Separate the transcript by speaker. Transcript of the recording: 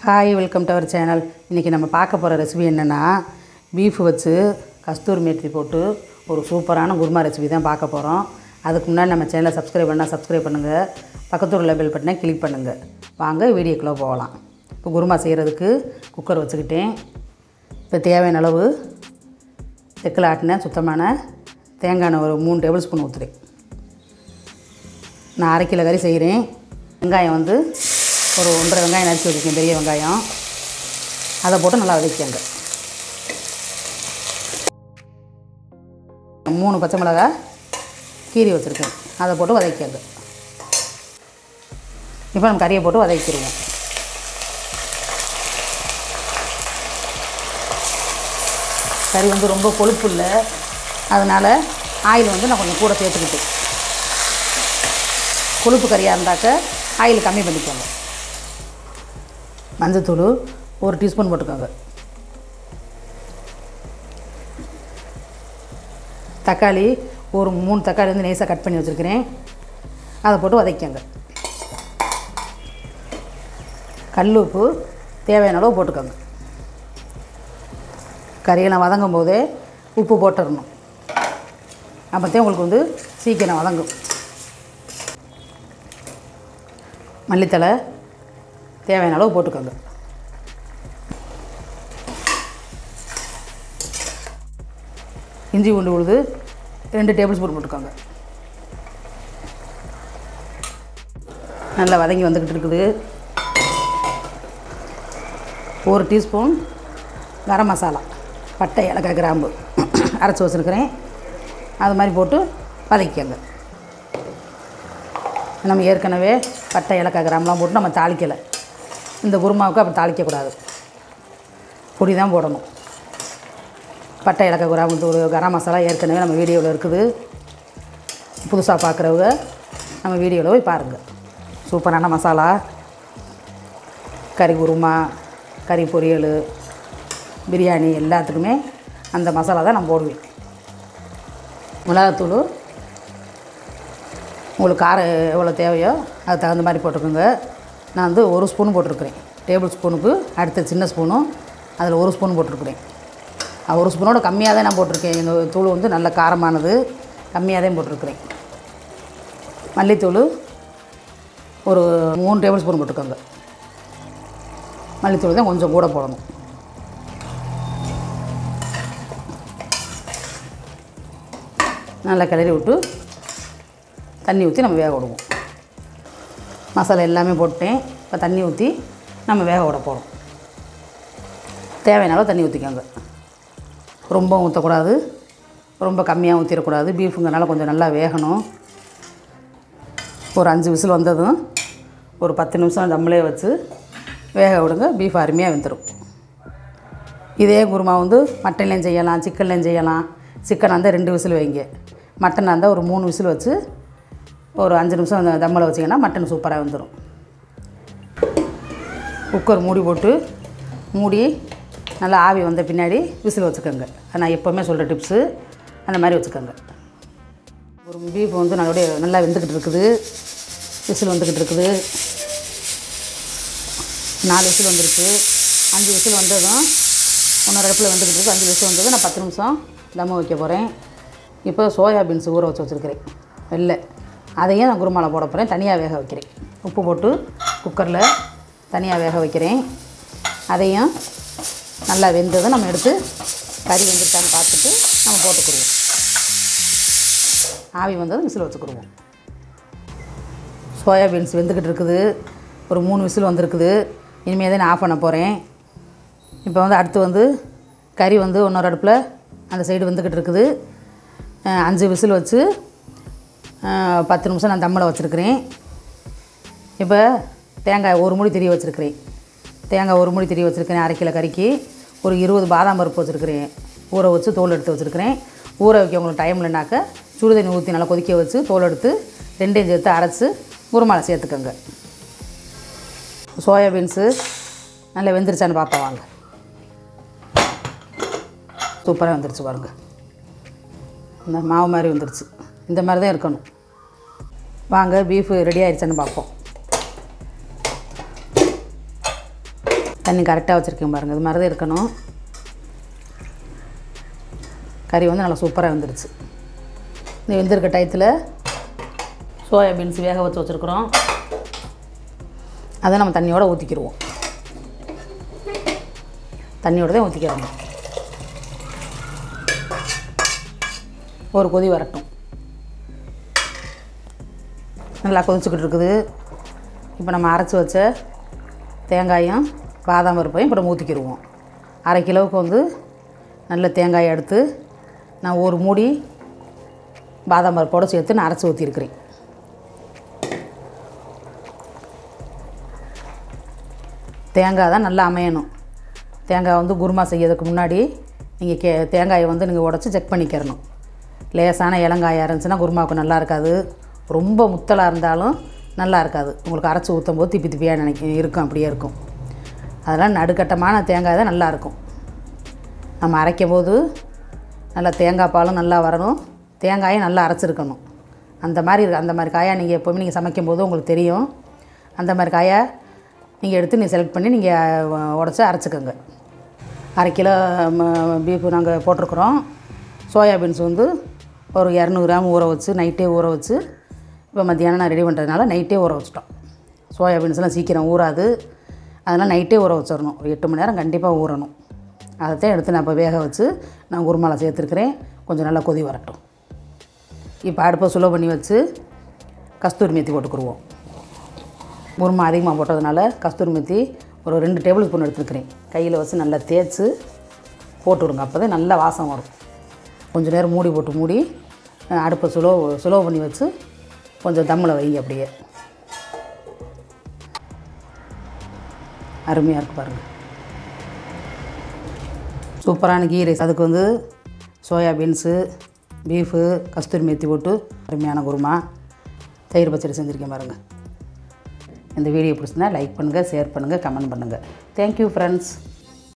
Speaker 1: hi welcome to our channel இன்றைக்கி நம்ம பார்க்க போகிற ரெசிபி என்னென்னா பீஃப் வச்சு கஸ்தூரி மேத்தி போட்டு ஒரு சூப்பரான குருமா ரெசிபி தான் பார்க்க போகிறோம் அதுக்கு முன்னாடி நம்ம சேனலை சப்ஸ்கிரைப் பண்ணால் சப்ஸ்கிரைப் பண்ணுங்கள் பக்கத்தில் உள்ள பெல் பட்டனை கிளிக் பண்ணுங்கள் வாங்க வீடியோக்குள்ளே போகலாம் இப்போ குருமா செய்கிறதுக்கு குக்கர் வச்சுக்கிட்டேன் இப்போ தேவையான அளவு செக்கில் ஆட்டின சுத்தமான தேங்காய் எண்ணெய் ஒரு மூணு டேபிள் ஸ்பூன் ஊற்றுறேன் நான் அரை கிலோ கறி செய்கிறேன் வெங்காயம் வந்து ஒரு ஒன்றரை வெங்காயம் நறுக்கி வச்சுருக்கேன் பெரிய வெங்காயம் அதை போட்டு நல்லா வதக்கிக்கங்க மூணு பச்சை மிளகாய் கீரி வச்சுருக்கேன் அதை போட்டு வதக்கிக்கங்க இப்போ நம்ம கறியை போட்டு வதக்கிடுவோம் கறி வந்து ரொம்ப கொழுப்பு இல்லை அதனால் ஆயில் வந்து நான் கொஞ்சம் கூட சேர்த்துக்கிட்டேன் கொழுப்பு கறியாக இருந்தாக்க ஆயில் கம்மி பண்ணிக்கோங்க மஞ்சத்தூள் ஒரு டீஸ்பூன் போட்டுக்கோங்க தக்காளி ஒரு மூணு தக்காளி வந்து நைஸாக கட் பண்ணி வச்சுருக்கிறேன் அதை போட்டு வதக்கிக்கோங்க கல் உப்பு தேவையான அளவு போட்டுக்கோங்க கறியெல்லாம் வதங்கும் போதே உப்பு போட்டுடணும் அப்போத்தே உங்களுக்கு வந்து சீக்கிரம் வதங்கும் மல்லித்தலை தேவையான அளவு போட்டுக்கோங்க இஞ்சி பூண்டு உழுது ரெண்டு டேபிள் ஸ்பூன் போட்டுக்கோங்க நல்லா வதங்கி வந்துக்கிட்டு இருக்குது ஒரு டீஸ்பூன் கரம் மசாலா பட்டை ஏலக்காய் கிராம்பு அரைச்சி வச்சுருக்கிறேன் அது மாதிரி போட்டு வதக்கிக்கோங்க நம்ம ஏற்கனவே பட்டை ஏலக்காய் கிராம்லாம் போட்டு நம்ம தாளிக்கலை இந்த குருமாவுக்கு அப்படி தாளிக்கக்கூடாது பொடி தான் போடணும் பட்டை ஏலக்காய் கிராம்பு தூள் கரம் மசாலா ஏற்கனவே நம்ம வீடியோவில் இருக்குது புதுசாக பார்க்குறவங்க நம்ம வீடியோவில் போய் பாருங்கள் சூப்பரான மசாலா கறி குருமா கறி பொரியல் பிரியாணி எல்லாத்துக்குமே அந்த மசாலா தான் நான் போடுவேன் மிளகாத்தூள் உங்களுக்கு காரம் எவ்வளோ தேவையோ அதுக்கு தகுந்த மாதிரி போட்டுக்கோங்க நான் வந்து ஒரு ஸ்பூன் போட்டிருக்கிறேன் டேபிள் ஸ்பூனுக்கு அடுத்த சின்ன ஸ்பூனும் அதில் ஒரு ஸ்பூன் போட்டிருக்கிறேன் அது ஒரு ஸ்பூனோட கம்மியாக தான் நான் போட்டிருக்கேன் இந்த தூள் வந்து நல்ல காரமானது கம்மியாக தான் போட்டிருக்கிறேன் மல்லித்தூள் ஒரு மூணு டேபிள் ஸ்பூன் போட்டுக்கோங்க மல்லித்தூள் தான் கொஞ்சம் கூட போடணும் நல்லா கிளறி விட்டு தண்ணி ஊற்றி நம்ம வேக விடுவோம் மசாலா எல்லாமே போட்டேன் இப்போ தண்ணி ஊற்றி நம்ம வேக விட போகிறோம் தேவையான அளவு தண்ணி ஊற்றிக்கோங்க ரொம்ப ஊற்றக்கூடாது ரொம்ப கம்மியாக ஊற்றிடக்கூடாது பீஃபுங்கனால கொஞ்சம் நல்லா வேகணும் ஒரு அஞ்சு விசில் வந்ததும் ஒரு பத்து நிமிஷம் தம்மிலே வச்சு வேக விடுங்க பீஃப் அருமையாக வெந்துடும் இதே குருமா வந்து மட்டன்லேயும் செய்யலாம் சிக்கன்லேயும் செய்யலாம் சிக்கனாக இருந்தால் ரெண்டு விசில் வைங்க மட்டனாக இருந்தால் ஒரு மூணு விசில் வச்சு ஒரு அஞ்சு நிமிஷம் அந்த தம்மில் வச்சிங்கன்னா மட்டன் சூப்பராக வந்துடும் குக்கர் மூடி போட்டு மூடி நல்லா ஆவி வந்த பின்னாடி விசில் வச்சுக்கோங்க அது நான் எப்போவுமே சொல்கிற டிப்ஸு அந்த மாதிரி வச்சுக்கோங்க ஒரு பீஃப் வந்து நல்லபடிய நல்லா வெந்துக்கிட்டு இருக்குது விசில் வந்துக்கிட்டு இருக்குது நாலு விசில் வந்துருக்கு அஞ்சு விசில் வந்ததும் ஒன்றரை அடுப்பில் வந்துக்கிட்டு இருக்குது அஞ்சு விசில் வந்ததும் நான் பத்து நிமிஷம் தம்ம வைக்க போகிறேன் இப்போ சோயா பீன்ஸ் ஊற வச்சு வச்சுருக்கிறேன் வெள்ளை அதையும் நான் குருமாவில் போட போகிறேன் தனியாக வேக வைக்கிறேன் உப்பு போட்டு குக்கரில் தனியாக வேக வைக்கிறேன் அதையும் நல்லா வெந்ததும் நம்ம எடுத்து கறி வெந்துட்டான்னு பார்த்துட்டு நம்ம போட்டுக்கிடுவோம் ஆவி வந்ததும் விசில் வச்சுக்கிடுவோம் சோயா பீன்ஸ் வெந்துக்கிட்டு இருக்குது ஒரு மூணு விசில் வந்திருக்குது இனிமேல் தான் நான் ஆஃப் பண்ண போகிறேன் இப்போ வந்து அடுத்து வந்து கறி வந்து இன்னொரு அடுப்பில் அந்த சைடு வந்துக்கிட்டு இருக்குது அஹ் அஞ்சு விசில் வச்சு அஹ் பத்து நிமிஷம் நான் தம்மில் வச்சுருக்கிறேன் இப்போ தேங்காய் ஒரு முடி திரி வச்சுருக்கிறேன் தேங்காய் ஒரு முடி திரி வச்சுருக்கிறேன் அரை கிலோ கறிக்கு ஒரு இருபது பாதாம் பருப்பு வச்சுருக்கிறேன் ஊற வச்சு தோல் எடுத்து வச்சுருக்கிறேன் ஊற வைக்க உங்களுக்கு டைம் இல்லைனாக்க சுடுதண்ணி ஊற்றி நல்லா கொதிக்க வச்சு தோல் எடுத்து ரெண்டையும் சேர்த்து அரைச்சி குருமாலை சேர்த்துக்கோங்க சோயா பீன்ஸு நல்லா வெந்துருச்சான்னு பார்ப்போம் வாங்க சூப்பராக வந்துருச்சு பாருங்க இந்த மாவு மாதிரி வந்துருச்சு இந்த மாதிரி தான் இருக்கணும் வாங்க பீஃபு ரெடி ஆயிடுச்சான்னு பார்ப்போம் தண்ணி கரெக்டாக வச்சுருக்கேன் பாருங்கள் இது மாதிரி தான் இருக்கணும் கறி வந்து நல்லா சூப்பராக வந்துருச்சு இந்த வெந்திருக்க டயத்தில் சோயா பீன்ஸ் வேக வச்சு வச்சுருக்குறோம் அதை நம்ம தண்ணியோடு ஊற்றிக்கிடுவோம் தண்ணியோட தான் ஊற்றிக்கிறோம் ஒரு கொதி வரட்டும் நல்லா கொதிச்சுக்கிட்டு இருக்குது இப்போ நம்ம அரைச்சி வச்ச தேங்காயும் பாதாம் பருப்பையும் இப்போ நம்ம ஊற்றிக்கிடுவோம் அரை கிலோவுக்கு வந்து நல்ல தேங்காயை எடுத்து நான் ஒரு மூடி பாதாம் பருப்போடு சேர்த்து நான் அரைச்சி ஊற்றிருக்கிறேன் தேங்காய் தான் நல்லா அமையணும் தேங்காய் வந்து குருமா செய்யறதுக்கு முன்னாடி நீங்கள் கே தேங்காயை வந்து நீங்கள் உடச்சி செக் பண்ணிக்கிறணும் லேசான இளங்காயாக இருந்துச்சுன்னா குருமாவுக்கு நல்லா இருக்காது ரொம்ப முத்தலாக இருந்தாலும் நல்லா இருக்காது உங்களுக்கு அரைச்சி ஊற்றும் போது திப்பி திப்பியாக நினைக்க இருக்கும் அப்படியே இருக்கும் அதெல்லாம் நடுக்கட்டமான தேங்காய் தான் நல்லா இருக்கும் நம்ம அரைக்கும் போது நல்லா தேங்காய் பாலும் நல்லா வரணும் தேங்காயும் நல்லா அரைச்சிருக்கணும் அந்த மாதிரி இருக்கு- அந்த மாதிரி காயாக நீங்கள் எப்போவுமே நீங்கள் சமைக்கும் போது உங்களுக்கு தெரியும் அந்த மாதிரி காயை நீங்கள் எடுத்து நீ செலக்ட் பண்ணி நீங்கள் உடச்சி அரைச்சிக்கோங்க அரை கிலோ பீஃப் நாங்கள் போட்டிருக்குறோம் சோயா பீன்ஸ் வந்து ஒரு இரநூறு கிராம் ஊற வச்சு நைட்டே ஊற வச்சு இப்போ மத்தியானம் நான் ரெடி பண்ணுறதுனால நைட்டே ஊற வச்சிட்டோம் சோயா பீன்ஸ்லாம் சீக்கிரம் ஊறாது அதனால் நைட்டே ஊற வச்சிடணும் ஒரு எட்டு மணி நேரம் கண்டிப்பாக ஊறணும் அதைத்தான் எடுத்து நான் இப்போ வேக வச்சு நான் குருமாவில் சேர்த்துருக்கிறேன் கொஞ்சம் நல்லா கொதி வரட்டும் இப்போ அடுப்பை சுலோ பண்ணி வச்சு கஸ்தூரி மேத்தி போட்டுக்குருவோம் குருமா அதிகமாக போட்டதுனால கஸ்தூரி மேத்தி ஒரு ரெண்டு டேபிள் ஸ்பூன் எடுத்துருக்கிறேன் கையில் வச்சு நல்லா தேய்ச்சி போட்டு விடுங்க அப்போ தான் நல்லா வாசம் வரும் கொஞ்சம் நேரம் மூடி போட்டு மூடி அஹ், அடுப்பை சுலோ சுலோ பண்ணி வச்சு கொஞ்சம் தம்மில் வைங்க அப்படியே அருமையாக இருக்கு பாருங்கள் சூப்பரான கீ ரைஸ் அதுக்கு வந்து soya beans beef kasuri methi போட்டு அருமையான குருமா தயிர் பச்சடி செஞ்சுருக்கேன் பாருங்கள் இந்த வீடியோ பிடிச்சிருந்தா லைக் பண்ணுங்கள் ஷேர் பண்ணுங்கள் கமெண்ட் பண்ணுங்கள் தேங்க்யூ ஃப்ரெண்ட்ஸ்